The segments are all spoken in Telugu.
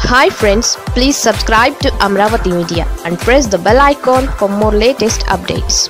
hi friends please subscribe to Amaravati media and press the bell icon for more latest updates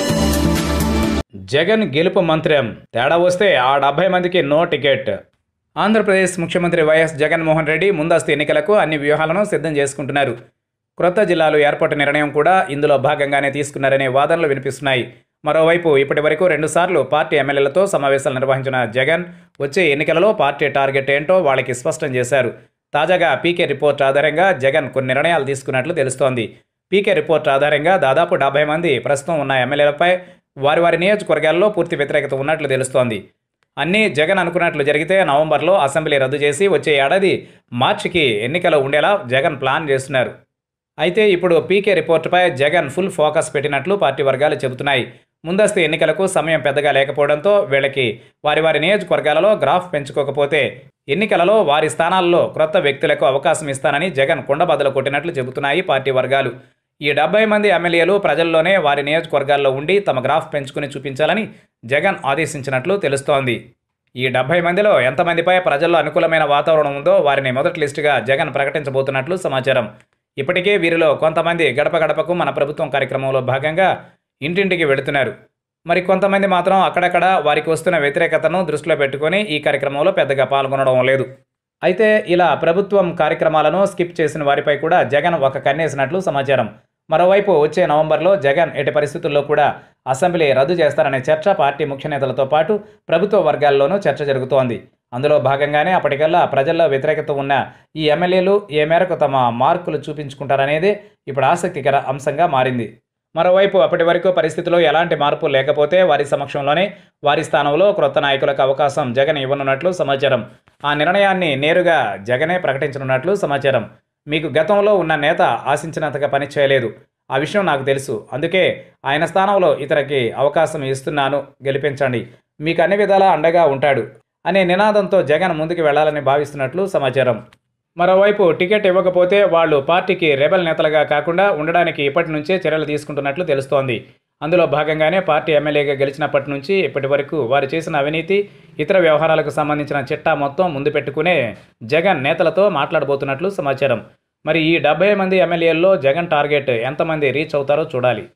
Jagan గెలుపు మంత్రం తేడా వస్తే ఆ డెబ్బై మందికి నో టికెట్ ఆంధ్రప్రదేశ్ ముఖ్యమంత్రి వైఎస్ జగన్మోహన్ రెడ్డి ముందస్తు ఎన్నికలకు అన్ని వ్యూహాలను సిద్ధం చేసుకుంటున్నారు క్రొత్త జిల్లాలు ఏర్పాటు నిర్ణయం కూడా ఇందులో భాగంగానే తీసుకున్నారనే వాదనలు వినిపిస్తున్నాయి మరోవైపు ఇప్పటి వరకు రెండుసార్లు పార్టీ ఎమ్మెల్యేలతో సమావేశాలు నిర్వహించిన జగన్ వచ్చే ఎన్నికలలో పార్టీ టార్గెట్ ఏంటో వాళ్ళకి స్పష్టం చేశారు తాజాగా పీకే రిపోర్ట్ ఆధారంగా జగన్ కొన్ని నిర్ణయాలు తీసుకున్నట్లు తెలుస్తోంది పీకే రిపోర్ట్ ఆధారంగా దాదాపు డెబ్బై మంది ప్రస్తుతం ఉన్న ఎమ్మెల్యేలపై వారి వారి నియోజకవర్గాల్లో పూర్తి వ్యతిరేకత ఉన్నట్లు తెలుస్తోంది అన్నీ జగన్ అనుకున్నట్లు జరిగితే నవంబర్లో అసెంబ్లీ రద్దు చేసి వచ్చే ఏడాది మార్చికి ఎన్నికలు ఉండేలా జగన్ ప్లాన్ చేస్తున్నారు అయితే ఇప్పుడు పీకే రిపోర్టుపై జగన్ ఫుల్ ఫోకస్ పెట్టినట్లు పార్టీ వర్గాలు చెబుతున్నాయి ముందస్తు ఎన్నికలకు సమయం పెద్దగా లేకపోవడంతో వీళ్ళకి వారి వారి నియోజకవర్గాలలో గ్రాఫ్ పెంచుకోకపోతే ఎన్నికలలో వారి స్థానాల్లో క్రొత్త వ్యక్తులకు అవకాశం ఇస్తానని జగన్ కుండబద్దలు కొట్టినట్లు చెబుతున్నాయి పార్టీ వర్గాలు ఈ డెబ్బై మంది ఎమ్మెల్యేలు ప్రజల్లోనే వారి నియోజకవర్గాల్లో ఉండి తమ గ్రాఫ్ పెంచుకుని చూపించాలని జగన్ ఆదేశించినట్లు తెలుస్తోంది ఈ డెబ్బై మందిలో ఎంతమందిపై ప్రజల్లో అనుకూలమైన వాతావరణం ఉందో వారిని మొదటి లిస్టుగా జగన్ ప్రకటించబోతున్నట్లు సమాచారం ఇప్పటికే వీరిలో కొంతమంది గడప గడపకు మన ప్రభుత్వం కార్యక్రమంలో భాగంగా ఇంటింటికి వెళుతున్నారు మరి కొంతమంది మాత్రం అక్కడక్కడ వారికి వస్తున్న వ్యతిరేకతను దృష్టిలో పెట్టుకొని ఈ కార్యక్రమంలో పెద్దగా పాల్గొనడం లేదు అయితే ఇలా ప్రభుత్వం కార్యక్రమాలను స్కిప్ చేసిన వారిపై కూడా జగన్ ఒక కన్నేసినట్లు సమాచారం మరోవైపు వచ్చే నవంబర్లో జగన్ ఎట్టి పరిస్థితుల్లో కూడా అసెంబ్లీ రద్దు చేస్తారనే చర్చ పార్టీ ముఖ్య నేతలతో పాటు ప్రభుత్వ వర్గాల్లోనూ చర్చ జరుగుతోంది అందులో భాగంగానే అప్పటికల్లా ప్రజల్లో వ్యతిరేకత ఉన్న ఈ ఎమ్మెల్యేలు ఏ మేరకు తమ మార్కులు చూపించుకుంటారనేది ఇప్పుడు ఆసక్తికర అంశంగా మారింది మరోవైపు అప్పటి వరకు పరిస్థితిలో ఎలాంటి మార్పు లేకపోతే వారి సమక్షంలోనే వారి స్థానంలో క్రొత్త నాయకులకు అవకాశం జగన్ ఇవ్వనున్నట్లు సమాచారం ఆ నిర్ణయాన్ని నేరుగా జగనే ప్రకటించనున్నట్లు సమాచారం మీకు గతంలో ఉన్న నేత ఆశించినంతగా పని చేయలేదు ఆ విషయం నాకు తెలుసు అందుకే ఆయన స్థానంలో ఇతరికి అవకాశం ఇస్తున్నాను గెలిపించండి మీకు అన్ని విధాలా అండగా ఉంటాడు అనే నినాదంతో జగన్ ముందుకు వెళ్లాలని భావిస్తున్నట్లు సమాచారం మరోవైపు టికెట్ ఇవ్వకపోతే వాళ్ళు పార్టీకి రెబల్ నేతలుగా కాకుండా ఉండడానికి ఇప్పటి నుంచే చర్యలు తీసుకుంటున్నట్లు తెలుస్తోంది అందులో భాగంగానే పార్టీ ఎమ్మెల్యేగా గెలిచినప్పటి నుంచి ఇప్పటి వరకు వారు చేసిన అవినీతి ఇతర వ్యవహారాలకు సంబంధించిన చిట్టా మొత్తం ముందు పెట్టుకునే జగన్ నేతలతో మాట్లాడబోతున్నట్లు సమాచారం మరి ఈ డెబ్బై మంది ఎమ్మెల్యేల్లో జగన్ టార్గెట్ ఎంతమంది రీచ్ అవుతారో చూడాలి